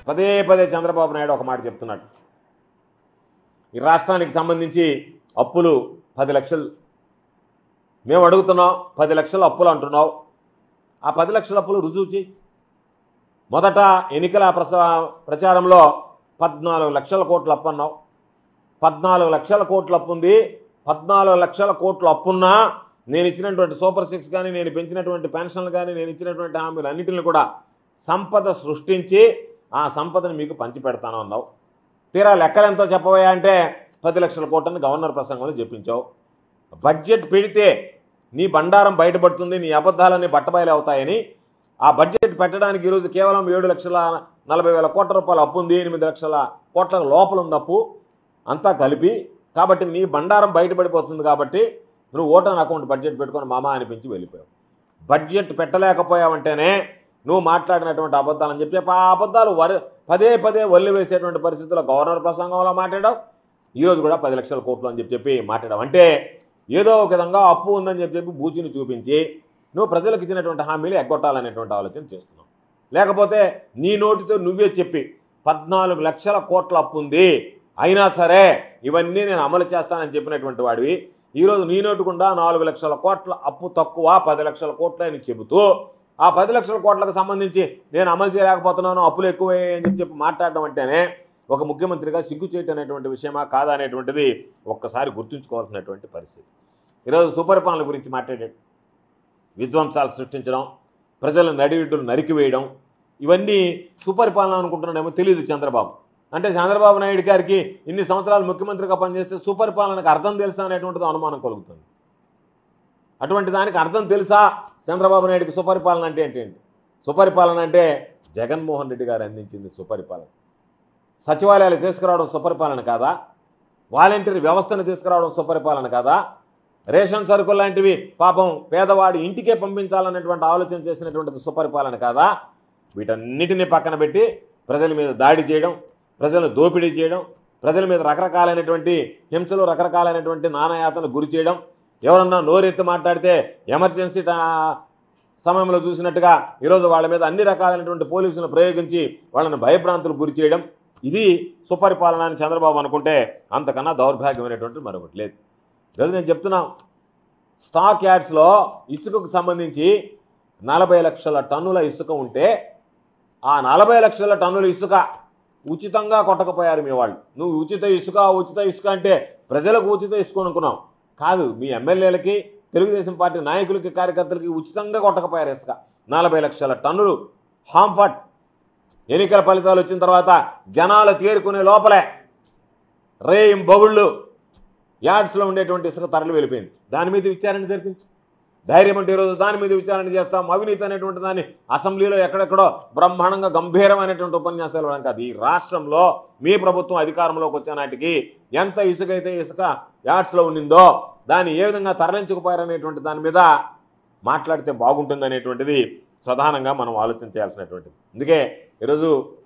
పదే పదే చంద్రబాబు నాయుడు ఒక మాట చెప్తున్నాడు ఈ రాష్ట్రానికి సంబంధించి అప్పులు పది లక్షలు మేము అడుగుతున్నాం పది లక్షల అప్పులు అంటున్నావు ఆ పది లక్షల అప్పులు రుజువు చేయి మొదట ఎన్నికల ప్రస ప్రచారంలో పద్నాలుగు లక్షల కోట్ల అప్పు అన్నావు పద్నాలుగు లక్షల కోట్ల అప్పు ఉంది పద్నాలుగు లక్షల కోట్ల అప్పున్నా నేను ఇచ్చినటువంటి సూపర్ సిక్స్ కానీ నేను పెంచినటువంటి పెన్షన్లు కానీ నేను ఇచ్చినటువంటి హామీలు అన్నింటిని కూడా సంపద సృష్టించి ఆ సంపదను మీకు పంచిపెడతాను అన్నావు తీరా లెక్కలెంతో చెప్పబోయా అంటే పది లక్షల కోట్లని గవర్నర్ ప్రసంగంలో చెప్పించావు బడ్జెట్ పెడితే నీ బండారం బయటపడుతుంది నీ అబద్ధాలన్నీ బట్టబయలు అవుతాయని ఆ బడ్జెట్ పెట్టడానికి ఈరోజు కేవలం ఏడు లక్షల నలభై వేల కోట్ల రూపాయల అప్పు ఉంది ఎనిమిది లక్షల కోట్ల లోపల ఉంది అప్పు అంతా కలిపి కాబట్టి నీ బండారం బయటపడిపోతుంది కాబట్టి నువ్వు ఓటాన్ అకౌంట్ బడ్జెట్ పెట్టుకొని మామా అనిపించి వెళ్ళిపోయావు బడ్జెట్ పెట్టలేకపోయావంటేనే నువ్వు మాట్లాడినటువంటి అబద్ధాలని చెప్పి ఆ అబద్ధాలు వరి పదే పదే వల్లి వేసేటువంటి పరిస్థితుల్లో గవర్నర్ ప్రసంగంలో మాట్లాడావు ఈరోజు కూడా పది లక్షల కోట్లు అని చెప్పి చెప్పి మాట్లాడావు అంటే ఏదో ఒక విధంగా అప్పు ఉందని చెప్పి చెప్పి బూచిని చూపించి నువ్వు ప్రజలకు ఇచ్చినటువంటి హామీలు ఎగ్గొట్టాలనేటువంటి ఆలోచన చేస్తున్నావు లేకపోతే నీ నోటితో నువ్వే చెప్పి పద్నాలుగు లక్షల కోట్ల అప్పు ఉంది అయినా సరే ఇవన్నీ నేను అమలు చేస్తానని చెప్పినటువంటి వాడివి ఈరోజు నీ నోటుకుండా నాలుగు లక్షల కోట్ల అప్పు తక్కువ పది లక్షల కోట్లు అని చెబుతూ ఆ పది లక్షల కోట్లకు సంబంధించి నేను అమలు చేయలేకపోతున్నాను అప్పులు ఎక్కువే అని చెప్పి చెప్పి మాట్లాడడం అంటేనే ఒక ముఖ్యమంత్రిగా సిగ్గు చేయటం అనేటువంటి విషయమా కాదా అనేటువంటిది ఒక్కసారి గుర్తుంచుకోవాల్సినటువంటి పరిస్థితి ఈరోజు సుపరిపాలన గురించి మాట్లాడాడు విధ్వంసాలు సృష్టించడం ప్రజల నడివిడ్డులు నరికివేయడం ఇవన్నీ సుపరిపాలన అనుకుంటున్నాడేమో తెలియదు చంద్రబాబు అంటే చంద్రబాబు నాయుడు గారికి ఇన్ని సంవత్సరాలు ముఖ్యమంత్రిగా పనిచేస్తే సుపరిపాలనకు అర్థం తెలుసా అనేటువంటిది అనుమానం కలుగుతుంది అటువంటి దానికి అర్థం తెలుసా చంద్రబాబు నాయుడికి సుపరిపాలన అంటే ఏంటి సుపరిపాలన అంటే జగన్మోహన్ రెడ్డి గారు అందించింది సుపరిపాలన సచివాలయాలు తీసుకురావడం సుపరిపాలన కాదా వాలంటీర్ వ్యవస్థను తీసుకురావడం సుపరిపాలన కాదా రేషన్ సరుకులు లాంటివి పాపం పేదవాడి ఇంటికే పంపించాలనేటువంటి ఆలోచన చేసినటువంటిది సుపరిపాలన కాదా వీటన్నిటిని పక్కన పెట్టి ప్రజల మీద దాడి చేయడం ప్రజలను దోపిడీ చేయడం ప్రజల మీద రకరకాలైనటువంటి హింసలు రకరకాలైనటువంటి నానాయాతను గురి చేయడం ఎవరన్నా నోరెత్తి మాట్లాడితే ఎమర్జెన్సీ టా- సమయంలో చూసినట్టుగా ఈరోజు వాళ్ళ మీద అన్ని రకాలైనటువంటి పోలీసులను ప్రయోగించి వాళ్ళని భయభ్రాంతులు గురి చేయడం ఇది సుపరిపాలన అని చంద్రబాబు అనుకుంటే అంతకన్నా దౌర్భాగ్యమైనటువంటి మరొకటి లేదు ఈరోజు నేను చెప్తున్నా స్టాక్ యార్డ్స్లో ఇసుకకు సంబంధించి నలభై లక్షల టన్నుల ఇసుక ఉంటే ఆ నలభై లక్షల టన్నుల ఇసుక ఉచితంగా కొట్టకపోయారు మీ వాళ్ళు నువ్వు ఉచిత ఇసుక ఉచిత ఇసుక అంటే ప్రజలకు ఉచిత ఇసుక అనుకున్నావు కాదు మీ ఎమ్మెల్యేలకి తెలుగుదేశం పార్టీ నాయకులకి కార్యకర్తలకి ఉచితంగా కొట్టకపోయారు ఇసుక నలభై లక్షల టన్నులు హాంఫట్ ఎన్నికల ఫలితాలు వచ్చిన తర్వాత జనాలు తేరుకునే లోపలే రేయం బగుళ్ళు యార్డ్స్లో ఉండేటువంటి ఇసుక తరలి వెళ్ళిపోయింది దాని మీద విచారణ జరిపించు ధైర్యం అంటే ఈరోజు దాని మీద విచారణ చేస్తాం అవినీతి అనేటువంటి దాన్ని అసెంబ్లీలో ఎక్కడెక్కడో బ్రహ్మాండంగా గంభీరమైనటువంటి ఉపన్యాసాలు ఇవ్వడం కాదు ఈ రాష్ట్రంలో మీ ప్రభుత్వం అధికారంలోకి వచ్చే నాటికి ఎంత ఇసుక అయితే ఇసుక యార్డ్స్లో ఉండిందో దాన్ని ఏ విధంగా తరలించకపోయారనేటువంటి దాని మీద మాట్లాడితే బాగుంటుంది అనేటువంటిది ప్రధానంగా మనం ఆలోచన చేయాల్సినటువంటిది అందుకే ఈరోజు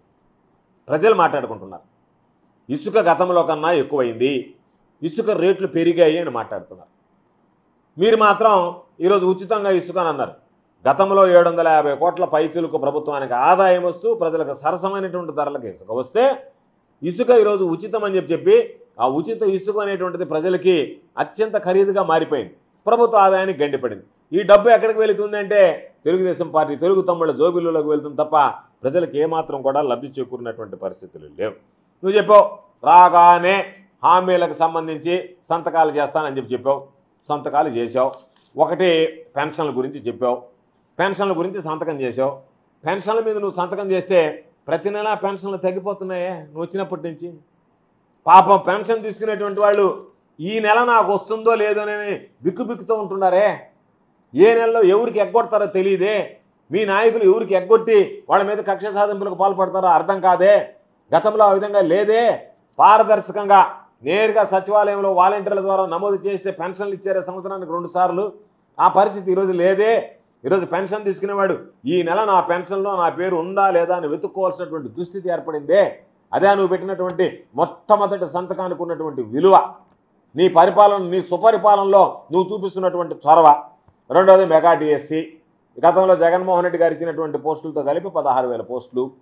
ప్రజలు మాట్లాడుకుంటున్నారు ఇసుక గతంలో కన్నా ఎక్కువైంది ఇసుక రేట్లు పెరిగాయి అని మాట్లాడుతున్నారు మీరు మాత్రం ఈరోజు ఉచితంగా ఇసుక అని అన్నారు గతంలో ఏడు వందల యాభై కోట్ల పైచులకు ప్రభుత్వానికి ఆదాయం వస్తూ ప్రజలకు సరసమైనటువంటి ధరలకు ఇసుక వస్తే ఇసుక ఈరోజు ఉచితం అని చెప్పి చెప్పి ఆ ఉచిత ఇసుక అనేటువంటిది ప్రజలకి అత్యంత ఖరీదుగా మారిపోయింది ప్రభుత్వ ఆదాయానికి గండిపడింది ఈ డబ్బు ఎక్కడికి వెళుతుంది అంటే తెలుగుదేశం పార్టీ తెలుగు తమ్ముళ్ళ జోబిల్లులోకి వెళ్తుంది తప్ప ప్రజలకు ఏమాత్రం కూడా లబ్ధి చేకూరినటువంటి పరిస్థితులు లేవు నువ్వు చెప్పావు రాగానే హామీలకు సంబంధించి సంతకాలు చేస్తానని చెప్పి చెప్పావు సంతకాలు చేసావు ఒకటి పెన్షన్ల గురించి చెప్పావు పెన్షన్ల గురించి సంతకం చేసావు పెన్షన్ల మీద నువ్వు సంతకం చేస్తే ప్రతి నెల పెన్షన్లు తగ్గిపోతున్నాయే నువ్వు వచ్చినప్పటి నుంచి పాపం పెన్షన్ తీసుకునేటువంటి వాళ్ళు ఈ నెల నాకు వస్తుందో లేదో అని బిక్కుబిక్కుతూ ఉంటున్నారే ఏ నెలలో ఎవరికి ఎగ్గొడతారో తెలియదే మీ నాయకులు ఎవరికి ఎగ్గొట్టి వాళ్ళ మీద కక్ష సాధింపులకు పాల్పడతారో అర్థం కాదే గతంలో ఆ విధంగా లేదే పారదర్శకంగా నేరుగా సచివాలయంలో వాలంటీర్ల ద్వారా నమోదు చేస్తే పెన్షన్లు ఇచ్చారే సంవత్సరానికి రెండు సార్లు ఆ పరిస్థితి ఈరోజు లేదే ఈరోజు పెన్షన్ తీసుకునేవాడు ఈ నెల నా పెన్షన్లో నా పేరు ఉందా లేదా అని వెతుక్కోవాల్సినటువంటి దుస్థితి ఏర్పడిందే అదే నువ్వు పెట్టినటువంటి మొట్టమొదటి సంతకానికి ఉన్నటువంటి విలువ నీ పరిపాలన నీ సుపరిపాలనలో నువ్వు చూపిస్తున్నటువంటి చొరవ రెండవది మెగా డిఎస్సి గతంలో జగన్మోహన్ రెడ్డి గారు ఇచ్చినటువంటి పోస్టులతో కలిపి పదహారు వేల పోస్టులు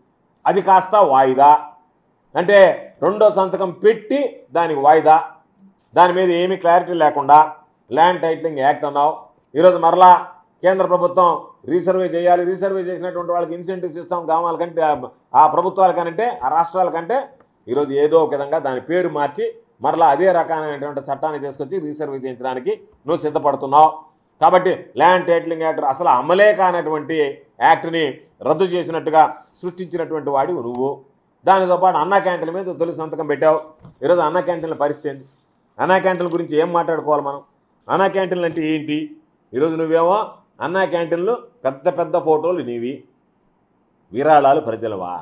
అది కాస్త వాయిదా అంటే రెండో సంతకం పెట్టి దానికి వాయిదా దాని మీద ఏమీ క్లారిటీ లేకుండా ల్యాండ్ టైటిలింగ్ యాక్ట్ అన్నావు ఈరోజు మరలా కేంద్ర ప్రభుత్వం రీసర్వే చేయాలి రీసర్వే చేసినటువంటి వాళ్ళకి ఇన్సెంటివ్స్ ఇస్తాం గ్రామాల కంటే ఆ ప్రభుత్వాల కంటే ఆ రాష్ట్రాల కంటే ఈరోజు ఏదో ఒక విధంగా దాని పేరు మార్చి మరలా అదే రకమైనటువంటి చట్టాన్ని తీసుకొచ్చి రీసర్వే చేయించడానికి నువ్వు సిద్ధపడుతున్నావు కాబట్టి ల్యాండ్ టైటిలింగ్ యాక్ట్ అసలు అమలే కానటువంటి యాక్ట్ని రద్దు చేసినట్టుగా సృష్టించినటువంటి వాడివి నువ్వు దానితో పాటు అన్నా క్యాంటీన్ల మీద తొలి సంతకం పెట్టావు ఈరోజు అన్నా క్యాంటీన్ల పరిస్థితి ఏంటి అన్నా క్యాంటీన్ల గురించి ఏం మాట్లాడుకోవాలి మనం అన్నా క్యాంటీన్లు అంటే ఏంటి ఈరోజు నువ్వేమో అన్నా క్యాంటీన్లు పెద్ద పెద్ద ఫోటోలు నీవి విరాళాలు ప్రజలవా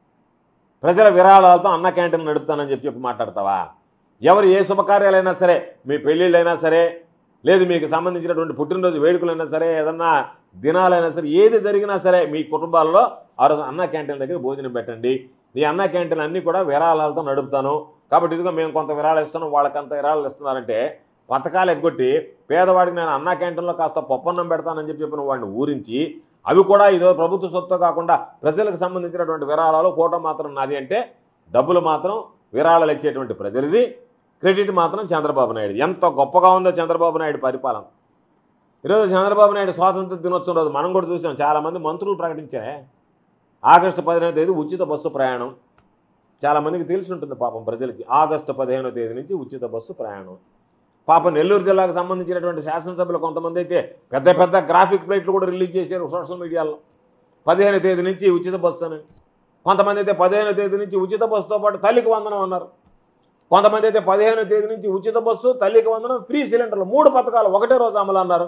ప్రజల విరాళాలతో అన్న క్యాంటీన్ నడుపుతానని చెప్పి చెప్పి మాట్లాడతావా ఎవరు ఏ శుభకార్యాలైనా సరే మీ పెళ్ళిళ్ళైనా సరే లేదు మీకు సంబంధించినటువంటి పుట్టినరోజు వేడుకలైనా సరే ఏదన్నా దినాలైనా సరే ఏది జరిగినా సరే మీ కుటుంబాల్లో ఆ రోజు అన్న క్యాంటీన్ దగ్గర భోజనం పెట్టండి ఈ అన్న క్యాంటీన్ అన్నీ కూడా విరాళాలతో నడుపుతాను కాబట్టి ఇదిగో మేము కొంత విరాళాలు ఇస్తున్నాం వాళ్ళకంత విరాళాలు ఇస్తున్నారంటే పథకాలు ఎగ్గొట్టి పేదవాడికి నేను అన్న క్యాంటీన్లో కాస్త పప్పన్నం పెడతానని చెప్పి చెప్పిన వాడిని ఊరించి అవి కూడా ఇదో ప్రభుత్వ సొత్తు కాకుండా ప్రజలకు సంబంధించినటువంటి విరాళాలు ఫోటో మాత్రం నాది అంటే డబ్బులు మాత్రం విరాళాలు ఇచ్చేటువంటి ప్రజలది క్రెడిట్ మాత్రం చంద్రబాబు నాయుడు ఎంత గొప్పగా ఉందో చంద్రబాబు నాయుడు పరిపాలన ఈరోజు చంద్రబాబు నాయుడు స్వాతంత్ర దినోత్సవం రోజు మనం కూడా చూసాం చాలామంది మంత్రులు ప్రకటించారే ఆగస్టు పదిహేనవ తేదీ ఉచిత బస్సు ప్రయాణం చాలామందికి తెలిసి ఉంటుంది పాపం ప్రజలకి ఆగస్టు పదిహేనవ తేదీ నుంచి ఉచిత బస్సు ప్రయాణం పాపం నెల్లూరు జిల్లాకు సంబంధించినటువంటి శాసనసభ్యులు కొంతమంది అయితే పెద్ద పెద్ద గ్రాఫిక్ ప్లేట్లు కూడా రిలీజ్ చేశారు సోషల్ మీడియాలో పదిహేను తేదీ నుంచి ఉచిత బస్సు అని కొంతమంది అయితే పదిహేను తేదీ నుంచి ఉచిత బస్సుతో పాటు తల్లికి వందనం అన్నారు కొంతమంది అయితే పదిహేను తేదీ నుంచి ఉచిత బస్సు తల్లికి వందనం ఫ్రీ సిలిండర్లు మూడు పథకాలు ఒకటే రోజు అమలు అన్నారు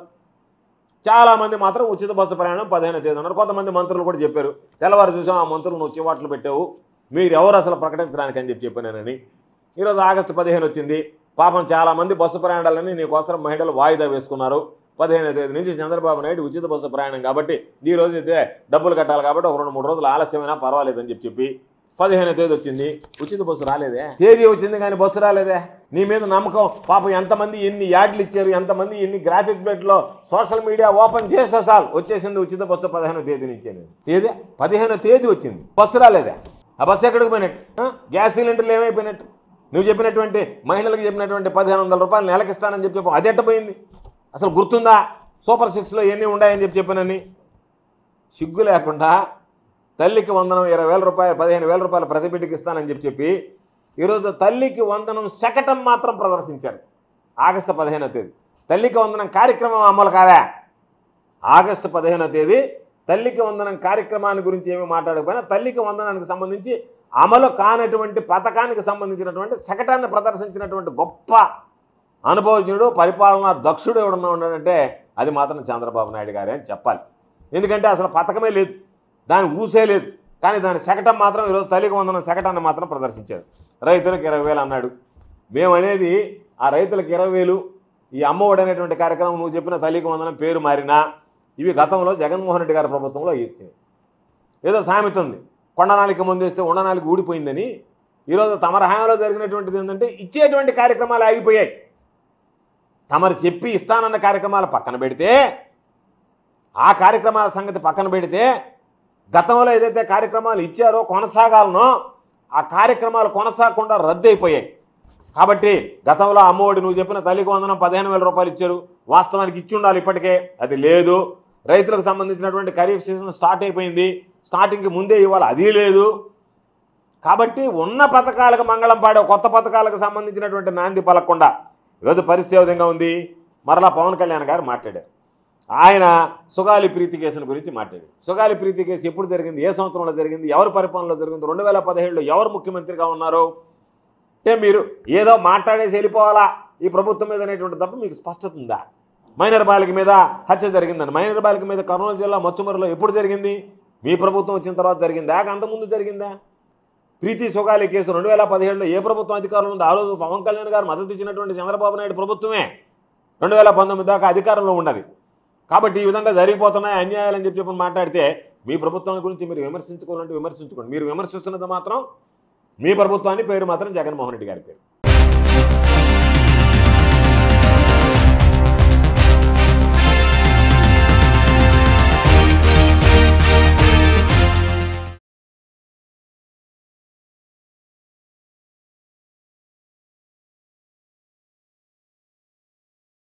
చాలామంది మాత్రం ఉచిత బస్సు ప్రయాణం పదిహేను తేదీ అన్నారు కొంతమంది మంత్రులు కూడా చెప్పారు తెల్లవారు చూసాం ఆ మంత్రులు నువ్వు చివాట్లు పెట్టావు మీరు ఎవరు అసలు ప్రకటించడానికి అని చెప్పి చెప్పానని ఈరోజు ఆగస్టు పదిహేను వచ్చింది పాపం చాలామంది బస్సు ప్రయాణాలని నీకోసం మహిళలు వాయిదా వేసుకున్నారు పదిహేను తేదీ నుంచి చంద్రబాబు నాయుడు ఉచిత బస్సు ప్రయాణం కాబట్టి ఈ రోజు అయితే డబ్బులు కట్టాలి కాబట్టి ఒక రెండు మూడు రోజులు ఆలస్యమైనా పర్వాలేదని చెప్పి చెప్పి పదిహేను తేదీ వచ్చింది ఉచిత బస్సు రాలేదే తేదీ వచ్చింది కానీ బస్సు రాలేదే నీ మీద నమ్మకం పాపం ఎంతమంది ఎన్ని యాడ్లు ఇచ్చారు ఎంతమంది ఎన్ని గ్రాఫిక్ ప్లేట్లో సోషల్ మీడియా ఓపెన్ చేస్తే చాలు వచ్చేసింది ఉచిత బస్సు పదిహేను తేదీ నుంచి అని. తేదీ పదిహేను తేదీ వచ్చింది బస్సు రాలేదే ఆ బస్సు ఎక్కడికి పోయినట్టు ఆ? గ్యాస్ సిలిండర్లు ఏమైపోయినట్టు నువ్వు చెప్పినటువంటి మహిళలకు చెప్పినటువంటి పదిహేను వందల రూపాయలు నెలకిస్తానని చెప్పి చెప్పు అది ఎట్టపోయింది అసలు గుర్తుందా సూపర్ సిక్స్లో ఎన్ని ఉన్నాయని చెప్పి చెప్పానని సిగ్గు లేకుండా తల్లికి వందనం ఇరవై వేల రూపాయలు పదిహేను వేల రూపాయలు ప్రతి బిడ్డకి ఇస్తానని చెప్పి చెప్పి ఈరోజు తల్లికి వందనం శకటం మాత్రం ప్రదర్శించారు ఆగస్టు పదిహేనో తేదీ తల్లికి వందనం కార్యక్రమం అమలు కాదా ఆగస్టు పదిహేనో తేదీ తల్లికి వందనం కార్యక్రమాన్ని గురించి ఏమీ మాట్లాడకపోయినా తల్లికి వందనానికి సంబంధించి అమలు కానటువంటి పథకానికి సంబంధించినటువంటి శకటాన్ని ప్రదర్శించినటువంటి గొప్ప అనుభవజ్ఞుడు పరిపాలనా దక్షుడు ఎవడన్నా ఉన్నాడంటే అది మాత్రం చంద్రబాబు నాయుడు గారే అని చెప్పాలి ఎందుకంటే అసలు పథకమే లేదు దాని ఊసే లేదు కానీ దాని శకటం మాత్రం ఈరోజు తల్లికి వందనం శకటాన్ని మాత్రం ప్రదర్శించాడు రైతులకు ఇరవై వేలు అన్నాడు మేము అనేది ఆ రైతులకు ఇరవై వేలు ఈ అమ్మఒడి అనేటువంటి కార్యక్రమం నువ్వు చెప్పిన తల్లికి వందనం పేరు మారినా ఇవి గతంలో జగన్మోహన్ రెడ్డి గారి ప్రభుత్వంలో ఇచ్చింది ఏదో సామెత ఉంది కొండనాలికి ముందేస్తే ఉండనాలికి ఊడిపోయిందని ఈరోజు తమ హయాంలో జరిగినటువంటిది ఏంటంటే ఇచ్చేటువంటి కార్యక్రమాలు ఆగిపోయాయి తమరు చెప్పి ఇస్తానన్న కార్యక్రమాలు పక్కన పెడితే ఆ కార్యక్రమాల సంగతి పక్కన పెడితే గతంలో ఏదైతే కార్యక్రమాలు ఇచ్చారో కొనసాగాలనో ఆ కార్యక్రమాలు కొనసాగకుండా రద్దు అయిపోయాయి కాబట్టి గతంలో అమ్మఒడి నువ్వు చెప్పిన తల్లికి వందనం పదిహేను వేల రూపాయలు ఇచ్చారు వాస్తవానికి ఇచ్చి ఉండాలి ఇప్పటికే అది లేదు రైతులకు సంబంధించినటువంటి ఖరీఫ్ సీజన్ స్టార్ట్ అయిపోయింది స్టార్టింగ్కి ముందే ఇవ్వాలి అది లేదు కాబట్టి ఉన్న పథకాలకు మంగళం పాడే కొత్త పథకాలకు సంబంధించినటువంటి నాంది పలకకుండా ఈరోజు పరిస్థితి ఏ విధంగా ఉంది మరలా పవన్ కళ్యాణ్ గారు మాట్లాడారు ఆయన సుగాలి ప్రీతి కేసుల గురించి మాట్లాడారు సుగాలి ప్రీతి కేసు ఎప్పుడు జరిగింది ఏ సంవత్సరంలో జరిగింది ఎవరి పరిపాలనలో జరిగింది రెండు వేల పదిహేడులో ఎవరు ముఖ్యమంత్రిగా ఉన్నారు అంటే మీరు ఏదో మాట్లాడేసి వెళ్ళిపోవాలా ఈ ప్రభుత్వం మీద అనేటువంటి తప్ప మీకు స్పష్టత ఉందా మైనర్ బాలిక మీద హత్య జరిగిందని మైనర్ బాలిక మీద కర్నూలు జిల్లా మచ్చుమరిలో ఎప్పుడు జరిగింది మీ ప్రభుత్వం వచ్చిన తర్వాత జరిగిందా అంతకుముందు జరిగిందా ప్రీతి సుగాలి కేసు రెండు వేల పదిహేడులో ఏ ప్రభుత్వం అధికారంలో ఉంది ఆ రోజు పవన్ కళ్యాణ్ గారు మద్దతు ఇచ్చినటువంటి చంద్రబాబు నాయుడు ప్రభుత్వమే రెండు వేల పంతొమ్మిది దాకా అధికారంలో ఉన్నది కాబట్టి ఈ విధంగా జరిగిపోతున్నాయి అన్యాయాలని చెప్పి చెప్పి మాట్లాడితే మీ ప్రభుత్వం గురించి మీరు విమర్శించుకోవాలంటే విమర్శించుకోండి మీరు విమర్శిస్తున్నది మాత్రం మీ ప్రభుత్వాన్ని పేరు మాత్రం జగన్మోహన్ రెడ్డి గారి పేరు